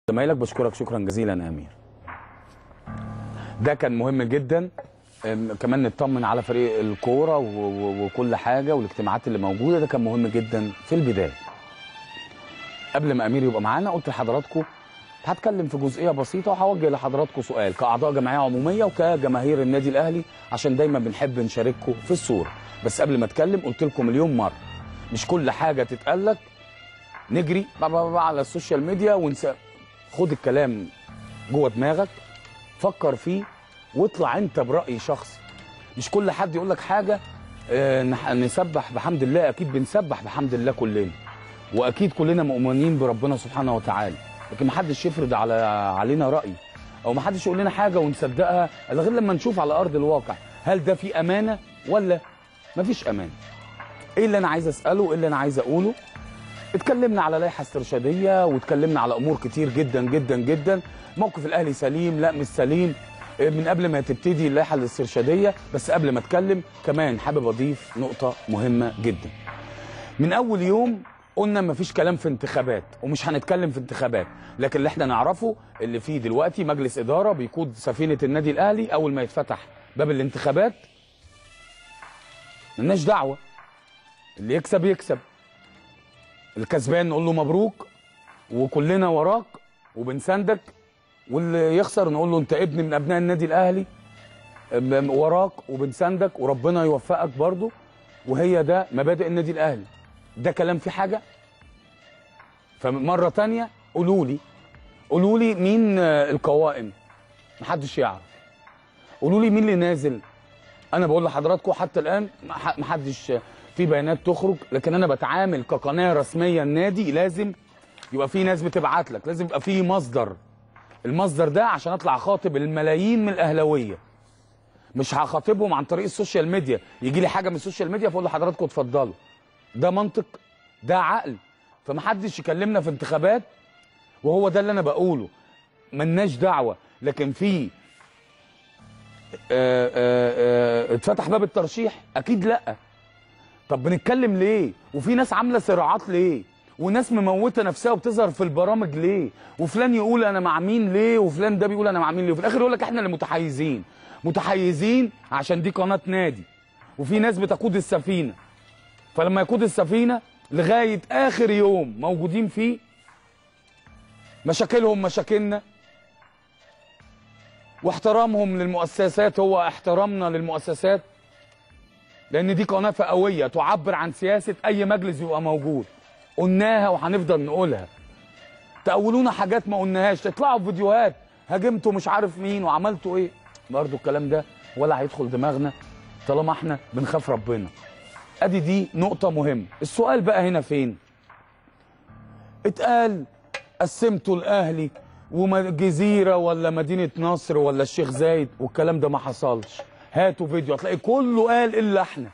زمايلك بشكرك شكرا جزيلا يا امير ده كان مهم جدا أم، كمان نطمن على فريق الكوره و- و- وكل حاجه والاجتماعات اللي موجوده ده كان مهم جدا في البدايه قبل ما امير يبقى معانا قلت لحضراتكم هتكلم في جزئيه بسيطه وهوجه لحضراتكم سؤال كاعضاء جمعيه عموميه وكجماهير النادي الاهلي عشان دايما بنحب نشارككم في الصوره بس قبل ما اتكلم قلت لكم مليون مره مش كل حاجه تتقال لك نجري بقى بقى بقى على السوشيال ميديا ونسى خد الكلام جوه دماغك فكر فيه واطلع انت براي شخصي مش كل حد يقول لك حاجه آه، نح- نسبح بحمد الله اكيد بنسبح بحمد الله كلنا واكيد كلنا مؤمنين بربنا سبحانه وتعالى لكن محدش يفرض على علينا راي او محدش يقول لنا حاجه ونصدقها الا غير لما نشوف على ارض الواقع هل ده في امانه ولا مفيش امانه ايه اللي انا عايز اساله ايه اللي انا عايز اقوله اتكلمنا على لائحه استرشاديه واتكلمنا على امور كتير جدا جدا جدا موقف الاهلي سليم لا مش سليم إيه، من قبل ما تبتدي اللائحه الاسترشاديه بس قبل ما اتكلم كمان حابب اضيف نقطه مهمه جدا من اول يوم قلنا مفيش كلام في انتخابات ومش هنتكلم في انتخابات لكن اللي احنا نعرفه اللي فيه دلوقتي مجلس اداره بيقود سفينه النادي الاهلي اول ما يتفتح باب الانتخابات ملناش دعوه اللي يكسب يكسب الكسبان نقول له مبروك وكلنا وراك وبنساندك واللي يخسر نقول له انت ابن من ابناء النادي الاهلي م- وراك وبنساندك وربنا يوفقك برضه وهي ده مبادئ النادي الاهلي ده كلام فيه حاجه فمره تانية قولوا لي قولوا لي مين آه، القوائم محدش يعرف قولوا لي مين اللي نازل انا بقول لحضراتكم حتى الان مح- محدش في بيانات تخرج لكن انا بتعامل كقناه رسميه النادي لازم يبقى في ناس بتبعت لك لازم يبقى في مصدر المصدر ده عشان اطلع خاطب الملايين من الاهلاويه مش هخاطبهم عن طريق السوشيال ميديا يجي لي حاجه من السوشيال ميديا فاقول لحضراتكم اتفضلوا ده منطق ده عقل فمحدش يكلمنا في انتخابات وهو ده اللي انا بقوله ملناش دعوه لكن في آه، آه، آه، اتفتح باب الترشيح اكيد لا طب بنتكلم ليه وفي ناس عامله صراعات ليه وناس مموته نفسها وبتظهر في البرامج ليه وفلان يقول انا مع مين ليه وفلان ده بيقول انا مع مين ليه وفي الاخر يقول لك احنا اللي متحيزين متحيزين عشان دي قناه نادي وفي ناس بتقود السفينه فلما يقود السفينه لغايه اخر يوم موجودين فيه مشاكلهم مشاكلنا واحترامهم للمؤسسات هو احترامنا للمؤسسات لان دي قناه فئويه تعبر عن سياسه اي مجلس يبقى موجود قلناها وهنفضل نقولها تقولونا حاجات ما قلناهاش تطلعوا في فيديوهات هاجمتوا مش عارف مين وعملتوا ايه برضو الكلام ده ولا هيدخل دماغنا طالما احنا بنخاف ربنا ادي دي نقطه مهمه السؤال بقى هنا فين اتقال قسمتوا الاهلي وجزيره ولا مدينه نصر ولا الشيخ زايد والكلام ده ما حصلش هاتوا فيديو هتلاقي كله قال الا احنا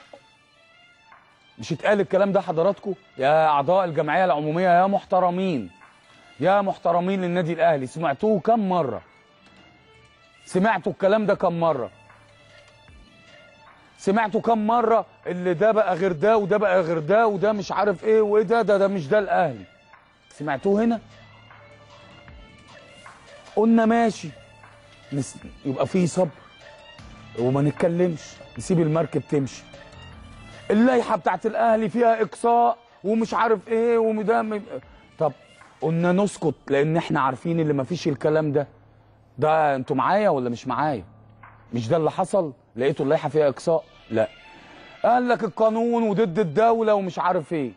مش اتقال الكلام ده حضراتكم يا اعضاء الجمعيه العموميه يا محترمين يا محترمين للنادي الاهلي سمعتوه كم مره سمعتوا الكلام ده كم مره سمعتوا كم مره اللي ده بقى غير ده وده بقى غير ده وده مش عارف ايه وايه ده ده, ده مش ده الاهلي سمعتوه هنا قلنا ماشي نس... يبقى في صبر وما نتكلمش نسيب المركب تمشي اللائحه بتاعت الاهلي فيها اقصاء ومش عارف ايه وده م... طب قلنا نسكت لان احنا عارفين اللي ما فيش الكلام ده ده انتوا معايا ولا مش معايا مش ده اللي حصل لقيتوا اللائحه فيها اقصاء لا قال لك القانون وضد الدوله ومش عارف ايه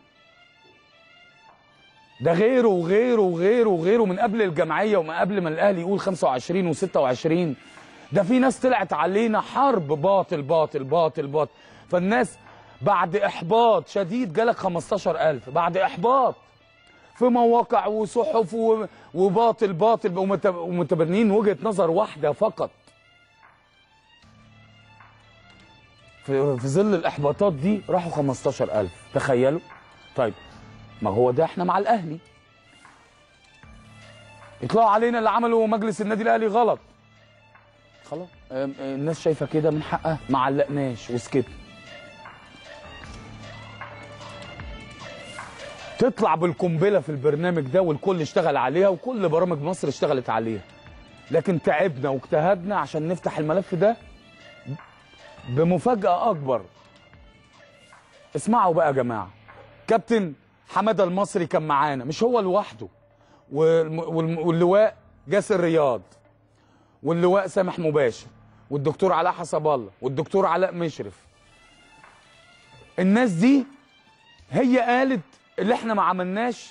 ده غيره وغيره وغيره وغيره من قبل الجمعيه ومن قبل ما الاهلي يقول 25 و26 ده في ناس طلعت علينا حرب باطل باطل باطل باطل فالناس بعد احباط شديد جالك 15000 بعد احباط في مواقع وصحف و- وباطل باطل ومت- ومتبنين وجهه نظر واحده فقط في في ظل الاحباطات دي راحوا 15000 تخيلوا طيب ما هو ده احنا مع الاهلي يطلعوا علينا اللي عمله مجلس النادي الاهلي غلط خلاص أم- الناس شايفه كده من حقها ما علقناش وسكتنا تطلع بالقنبله في البرنامج ده والكل اشتغل عليها وكل برامج مصر اشتغلت عليها لكن تعبنا واجتهدنا عشان نفتح الملف ده بمفاجاه اكبر اسمعوا بقى يا جماعه كابتن حماده المصري كان معانا مش هو لوحده والم- والم- واللواء جاسر رياض واللواء سامح مباشر والدكتور علاء حسب الله والدكتور علاء مشرف الناس دي هي قالت اللي احنا ما عملناش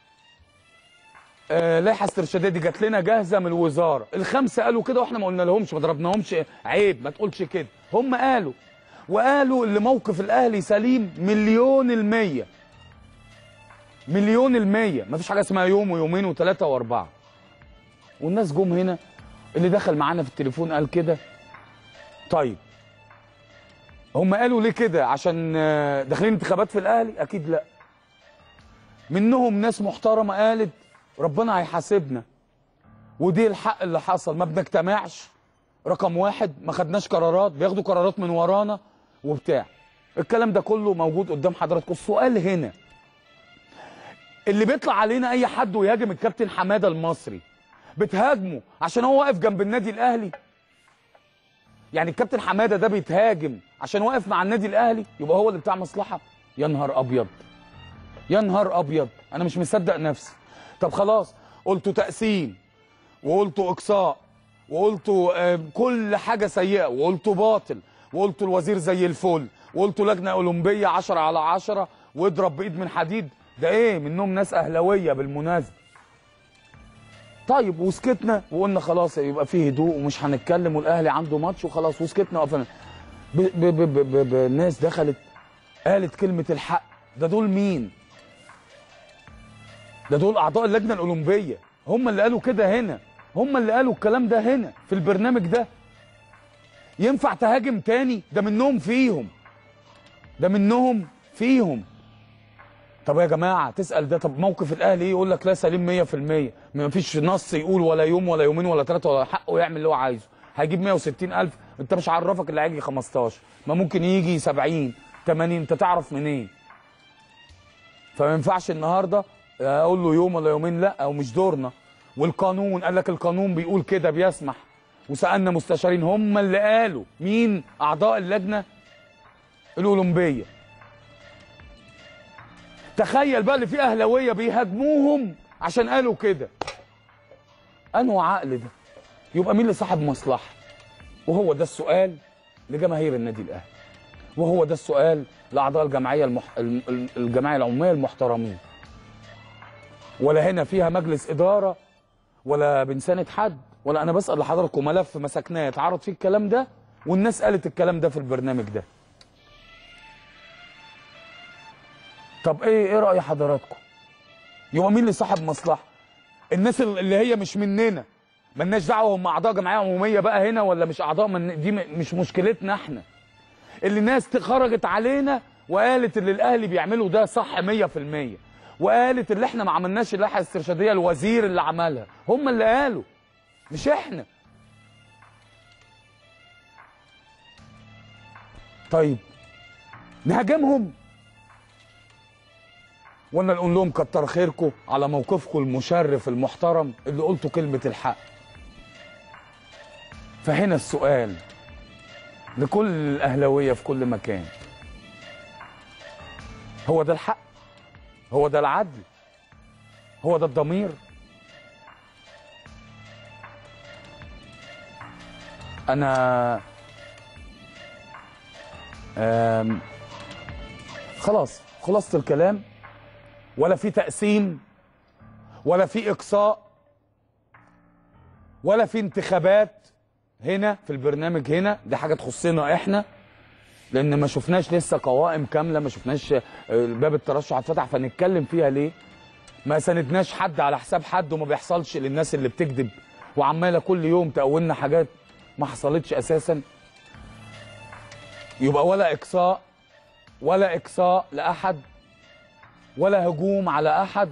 آه لائحه استرشاديه دي جات لنا جاهزه من الوزاره الخمسه قالوا كده واحنا ما قلنا لهمش ما ضربناهمش عيب ما تقولش كده هم قالوا وقالوا اللي موقف الاهلي سليم مليون المية مليون المية ما فيش حاجه اسمها يوم ويومين وثلاثه واربعه والناس جم هنا اللي دخل معانا في التليفون قال كده طيب هم قالوا ليه كده عشان آه، داخلين انتخابات في الاهلي اكيد لا منهم ناس محترمه قالت ربنا هيحاسبنا ودي الحق اللي حصل ما بنجتمعش رقم واحد ما خدناش قرارات بياخدوا قرارات من ورانا وبتاع الكلام ده كله موجود قدام حضراتكم السؤال هنا اللي بيطلع علينا اي حد ويهاجم الكابتن حماده المصري بتهاجمه عشان هو واقف جنب النادي الاهلي يعني الكابتن حماده ده بيتهاجم عشان واقف مع النادي الاهلي يبقى هو اللي بتاع مصلحه يا نهار ابيض يا نهار ابيض انا مش مصدق نفسي طب خلاص قلتوا تقسيم وقلتوا اقصاء وقلتوا آه، كل حاجه سيئه وقلتوا باطل وقلتوا الوزير زي الفل وقلتوا لجنه اولمبيه 10 على 10 واضرب بايد من حديد ده ايه منهم ناس اهلاويه بالمناسبه طيب وسكتنا وقلنا خلاص يبقى فيه هدوء ومش هنتكلم والاهلي عنده ماتش وخلاص وسكتنا وقفنا ب- ب- ب- ب- ب- ب- الناس دخلت قالت كلمه الحق ده دول مين ده دول اعضاء اللجنه الاولمبيه هم اللي قالوا كده هنا هم اللي قالوا الكلام ده هنا في البرنامج ده ينفع تهاجم تاني ده منهم فيهم ده منهم فيهم طب يا جماعه تسال ده طب موقف الاهلي ايه يقول لك لا سليم 100% ما فيش نص يقول ولا يوم ولا يومين ولا ثلاثه ولا حقه يعمل اللي هو عايزه هيجيب 160000 انت مش عرفك اللي هيجي 15 ما ممكن يجي 70 80 انت تعرف منين فما ينفعش النهارده اقول له يوم ولا يومين لا او مش دورنا والقانون قال لك القانون بيقول كده بيسمح وسالنا مستشارين هم اللي قالوا مين اعضاء اللجنه الاولمبيه تخيل بقى اللي في اهلاويه بيهاجموهم عشان قالوا كده انه عقل ده يبقى مين اللي صاحب مصلحه وهو ده السؤال لجماهير النادي الاهلي وهو ده السؤال لاعضاء الجمعيه المح... الم- ال- الجمعيه العموميه المحترمين ولا هنا فيها مجلس اداره ولا بنساند حد ولا انا بسال لحضراتكم ملف مسكناه اتعرض فيه الكلام ده والناس قالت الكلام ده في البرنامج ده طب ايه ايه راي حضراتكم يبقى مين اللي صاحب مصلحه الناس اللي هي مش مننا ملناش دعوه هم اعضاء جمعيه عموميه بقى هنا ولا مش اعضاء من دي م- مش مشكلتنا احنا اللي الناس خرجت علينا وقالت اللي الاهلي بيعمله ده صح 100% وقالت اللي احنا ما عملناش اللائحه الاسترشاديه الوزير اللي عملها هم اللي قالوا مش احنا طيب نهاجمهم ولا نقول لهم كتر خيركم على موقفكم المشرف المحترم اللي قلتوا كلمه الحق فهنا السؤال لكل الاهلاويه في كل مكان هو ده الحق هو ده العدل هو ده الضمير انا آم، خلاص خلصت الكلام ولا في تقسيم ولا في اقصاء ولا في انتخابات هنا في البرنامج هنا دي حاجه تخصنا احنا لان ما شفناش لسه قوائم كامله ما شفناش آه، باب الترشح اتفتح فنتكلم فيها ليه ما ساندناش حد على حساب حد وما بيحصلش للناس اللي بتكذب وعماله كل يوم تقولنا حاجات ما حصلتش اساسا يبقى ولا اقصاء ولا اقصاء لاحد ولا هجوم على احد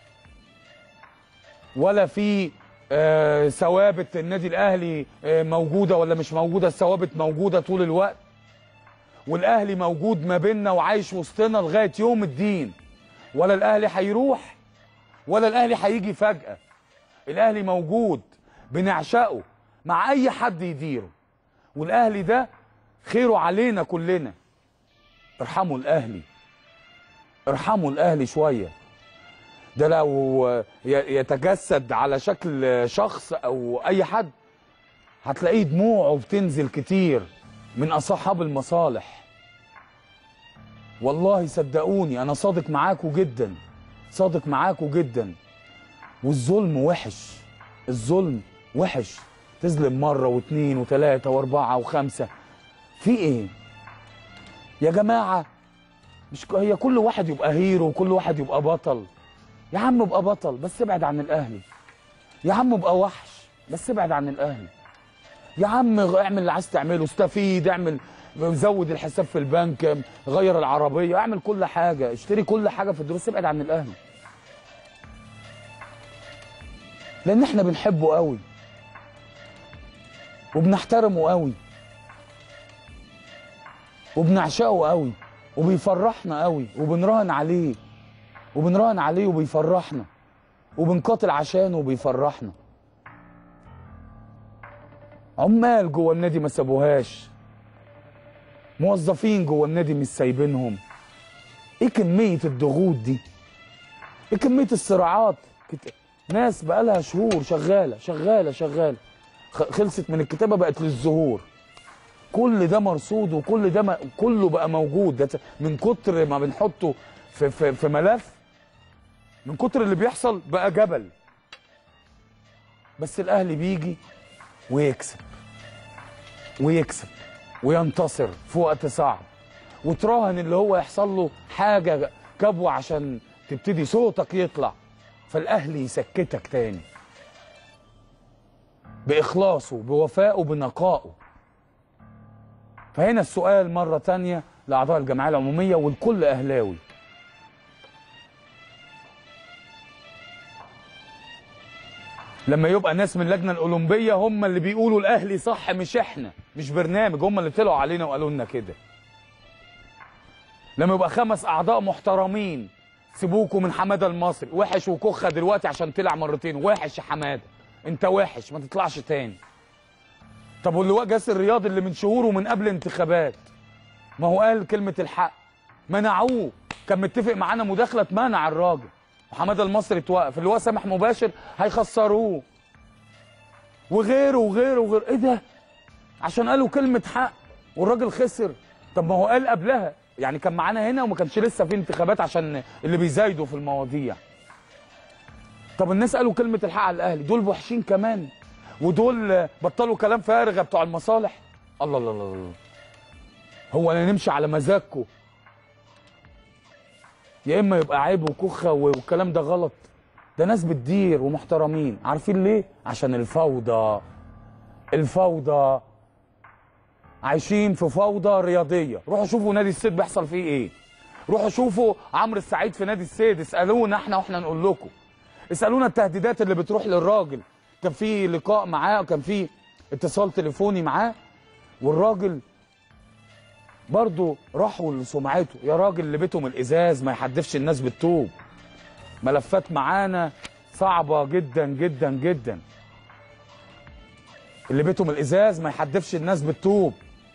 ولا في آه، ثوابت النادي الاهلي آه، موجوده ولا مش موجوده الثوابت موجوده طول الوقت والاهلي موجود ما بيننا وعايش وسطنا لغايه يوم الدين ولا الاهلي هيروح ولا الاهلي هيجي فجاه الاهلي موجود بنعشقه مع اي حد يديره والاهلي ده خيره علينا كلنا ارحموا الاهلي ارحموا الاهلي شويه ده لو ي- يتجسد على شكل شخص او اي حد هتلاقيه دموعه بتنزل كتير من اصحاب المصالح والله صدقوني انا صادق معاكم جدا صادق معاكم جدا والظلم وحش الظلم وحش تظلم مرة واثنين وثلاثة واربعة وخمسة في ايه يا جماعة مش ك- هي كل واحد يبقى هيرو وكل واحد يبقى بطل يا عم ابقى بطل بس ابعد عن الاهلي يا عم ابقى وحش بس ابعد عن الاهلي يا عم غ- اعمل اللي عايز تعمله استفيد اعمل زود الحساب في البنك غير العربيه اعمل كل حاجه اشتري كل حاجه في الدروس ابعد عن الاهلي لان احنا بنحبه قوي وبنحترمه قوي وبنعشقه قوي وبيفرحنا قوي وبنراهن عليه وبنراهن عليه وبيفرحنا وبنقاتل عشانه وبيفرحنا عمال جوه النادي ما سابوهاش موظفين جوه النادي مش سايبينهم ايه كمية الضغوط دي ايه كمية الصراعات كت... ناس بقالها شهور شغالة شغالة شغالة خ- خلصت من الكتابة بقت للظهور كل ده مرصود وكل ده م... كله بقى موجود ده ت- من كتر ما بنحطه في, في, في ملف من كتر اللي بيحصل بقى جبل بس الاهلي بيجي ويكسب ويكسب وينتصر في وقت صعب وتراهن اللي هو يحصل له حاجه كبوه عشان تبتدي صوتك يطلع فالاهلي يسكتك تاني باخلاصه بوفائه بنقائه فهنا السؤال مره تانيه لاعضاء الجمعيه العموميه والكل اهلاوي لما يبقى ناس من اللجنه الاولمبيه هم اللي بيقولوا الاهلي صح مش احنا مش برنامج هم اللي طلعوا علينا وقالوا لنا كده لما يبقى خمس اعضاء محترمين سيبوكوا من حماده المصري وحش وكخه دلوقتي عشان طلع مرتين وحش يا حماده انت وحش ما تطلعش تاني طب واللواء جاسر الرياض اللي من شهور ومن قبل انتخابات ما هو قال كلمه الحق منعوه كان متفق معانا مداخله منع الراجل وحماده المصري اتوقف اللواء سامح مباشر هيخسروه وغيره وغيره وغيره ايه ده عشان قالوا كلمه حق والراجل خسر طب ما هو قال قبلها يعني كان معانا هنا وما كانش لسه في انتخابات عشان اللي بيزايدوا في المواضيع طب الناس قالوا كلمه الحق على الاهلي دول وحشين كمان ودول بطلوا كلام فارغ بتوع المصالح الله الله الله الله هو انا نمشي على مزاجكم يا اما يبقى عيب وكخه والكلام ده غلط ده ناس بتدير ومحترمين عارفين ليه عشان الفوضى الفوضى عايشين في فوضى رياضيه روحوا شوفوا نادي السيد بيحصل فيه ايه روحوا شوفوا عمرو السعيد في نادي السيد اسالونا احنا واحنا نقول لكم اسالونا التهديدات اللي بتروح للراجل كان في لقاء معاه وكان في اتصال تليفوني معاه والراجل برضه راحوا لسمعته يا راجل اللي بيتهم الازاز ما يحدفش الناس بالطوب ملفات معانا صعبه جدا جدا جدا اللي بيتهم الازاز ما يحدفش الناس بالطوب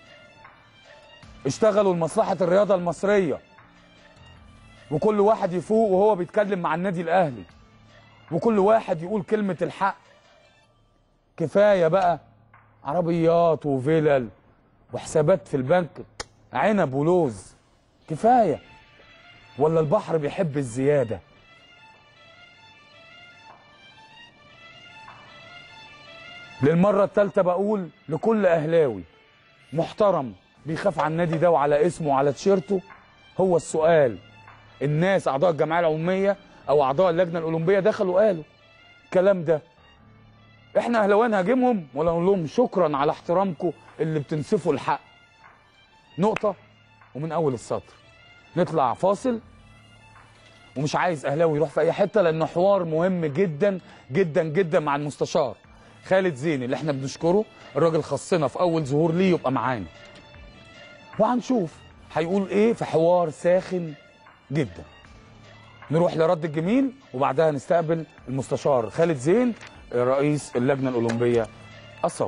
اشتغلوا لمصلحه الرياضه المصريه وكل واحد يفوق وهو بيتكلم مع النادي الاهلي وكل واحد يقول كلمه الحق كفايه بقى عربيات وفلل وحسابات في البنك عنب ولوز كفايه ولا البحر بيحب الزياده للمره الثالثه بقول لكل اهلاوي محترم بيخاف على النادي ده وعلى اسمه وعلى تيشيرته هو السؤال الناس اعضاء الجمعيه العموميه او اعضاء اللجنه الاولمبيه دخلوا قالوا الكلام ده احنا اهلاويه نهاجمهم ولا نقول لهم شكرا على احترامكم اللي بتنسفوا الحق نقطه ومن اول السطر نطلع فاصل ومش عايز اهلاوي يروح في اي حته لانه حوار مهم جدا جدا جدا مع المستشار خالد زين اللي احنا بنشكره الراجل خصنا في اول ظهور ليه يبقى معانا وهنشوف هيقول ايه في حوار ساخن جدا نروح لرد الجميل وبعدها نستقبل المستشار خالد زين رئيس اللجنه الاولمبيه السابق